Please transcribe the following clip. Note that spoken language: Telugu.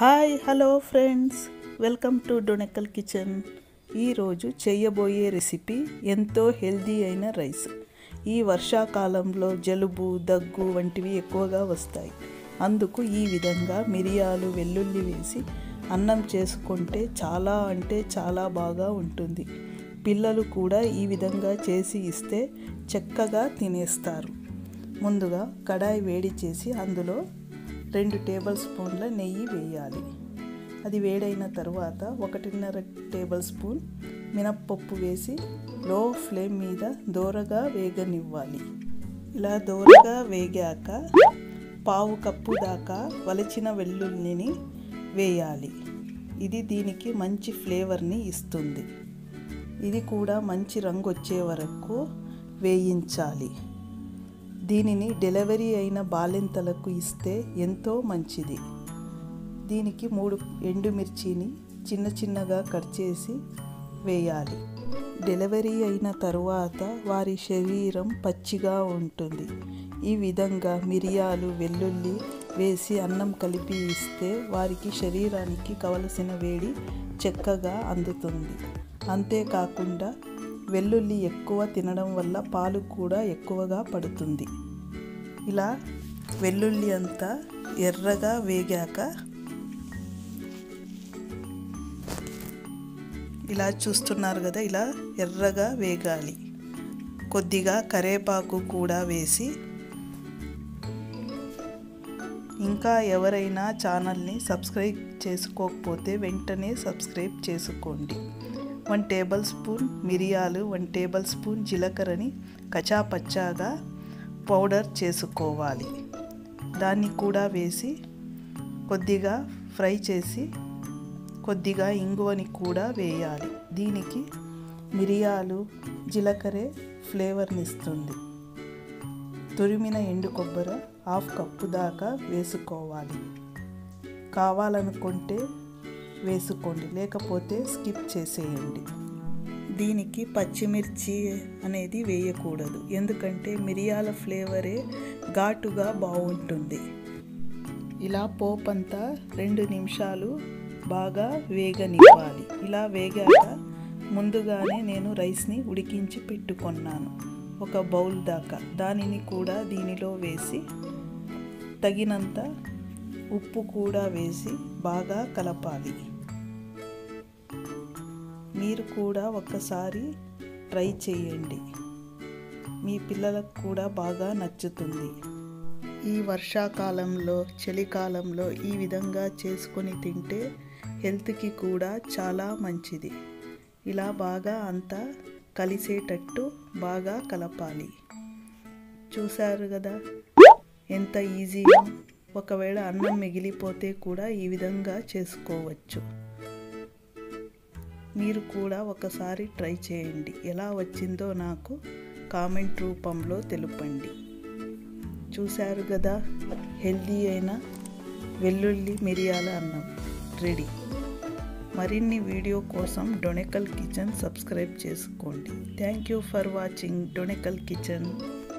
hi hello friends welcome to డొనెకల్ కిచెన్ ఈరోజు చేయబోయే రెసిపీ ఎంతో హెల్దీ అయిన రైస్ ఈ వర్షాకాలంలో జలుబు దగ్గు వంటివి ఎక్కువగా వస్తాయి అందుకు ఈ విధంగా మిరియాలు వెల్లుల్లి వేసి అన్నం చేసుకుంటే చాలా అంటే చాలా బాగా ఉంటుంది పిల్లలు కూడా ఈ విధంగా చేసి ఇస్తే చక్కగా తినేస్తారు ముందుగా కడాయి వేడి చేసి అందులో రెండు టేబుల్ స్పూన్ల నెయ్యి వేయాలి అది వేడైన తర్వాత ఒకటిన్నర టేబుల్ స్పూన్ మినప్పప్పు వేసి లో ఫ్లేమ్ మీద దోరగా వేగనివ్వాలి ఇలా దోరగా వేగాక పావు కప్పు దాకా వలచిన వెల్లుల్లిని వేయాలి ఇది దీనికి మంచి ఫ్లేవర్ని ఇస్తుంది ఇది కూడా మంచి రంగు వచ్చే వరకు వేయించాలి దీనిని డెలివరీ అయిన బాలింతలకు ఇస్తే ఎంతో మంచిది దీనికి మూడు ఎండుమిర్చిని చిన్న చిన్నగా కట్ చేసి వేయాలి డెలివరీ అయిన తరువాత వారి శరీరం పచ్చిగా ఉంటుంది ఈ విధంగా మిరియాలు వెల్లుల్లి వేసి అన్నం కలిపి ఇస్తే వారికి శరీరానికి కావలసిన వేడి చక్కగా అందుతుంది అంతేకాకుండా వెల్లుల్లి ఎక్కువ తినడం వల్ల పాలు కూడా ఎక్కువగా పడుతుంది ఇలా వెల్లుల్లి అంతా ఎర్రగా వేగాక ఇలా చూస్తున్నారు కదా ఇలా ఎర్రగా వేగాలి కొద్దిగా కరేపాకు కూడా వేసి ఇంకా ఎవరైనా ఛానల్ని సబ్స్క్రైబ్ చేసుకోకపోతే వెంటనే సబ్స్క్రైబ్ చేసుకోండి వన్ టేబుల్ స్పూన్ మిరియాలు వన్ టేబుల్ స్పూన్ జీలకర్రని కచాపచ్చాగా పౌడర్ చేసుకోవాలి దాన్ని కూడా వేసి కొద్దిగా ఫ్రై చేసి కొద్దిగా ఇంగువని కూడా వేయాలి దీనికి మిరియాలు జీలకర్ర ఫ్లేవర్ని ఇస్తుంది తురిమిన ఎండు కొబ్బరి హాఫ్ కప్పు దాకా వేసుకోవాలి కావాలనుకుంటే వేసుకోండి లేకపోతే స్కిప్ చేసేయండి దీనికి పచ్చిమిర్చి అనేది వేయకూడదు ఎందుకంటే మిరియాల ఫ్లేవరే ఘాటుగా బాగుంటుంది ఇలా పోపంతా రెండు నిమిషాలు బాగా వేగనివ్వాలి ఇలా వేగాక ముందుగానే నేను రైస్ని ఉడికించి పెట్టుకున్నాను ఒక బౌల్ దాకా దానిని కూడా దీనిలో వేసి తగినంత ఉప్పు కూడా వేసి బాగా కలపాలి మీరు కూడా ఒక్కసారి ట్రై చేయండి మీ పిల్లలకు కూడా బాగా నచ్చుతుంది ఈ వర్షాకాలంలో చలికాలంలో ఈ విధంగా చేసుకొని తింటే హెల్త్కి కూడా చాలా మంచిది ఇలా బాగా అంతా కలిసేటట్టు బాగా కలపాలి చూశారు కదా ఎంత ఈజీగా ఒకవేళ అన్నం మిగిలిపోతే కూడా ఈ విధంగా చేసుకోవచ్చు మీరు కూడా ఒకసారి ట్రై చేయండి ఎలా వచ్చిందో నాకు కామెంట్ రూపంలో తెలుపండి చూశారు కదా హెల్దీ అయిన వెల్లుల్లి మిరియాల అన్నం రెడీ మరిన్ని వీడియో కోసం డొనెకల్ కిచెన్ సబ్స్క్రైబ్ చేసుకోండి థ్యాంక్ యూ ఫర్ వాచింగ్ డొనెకల్ కిచెన్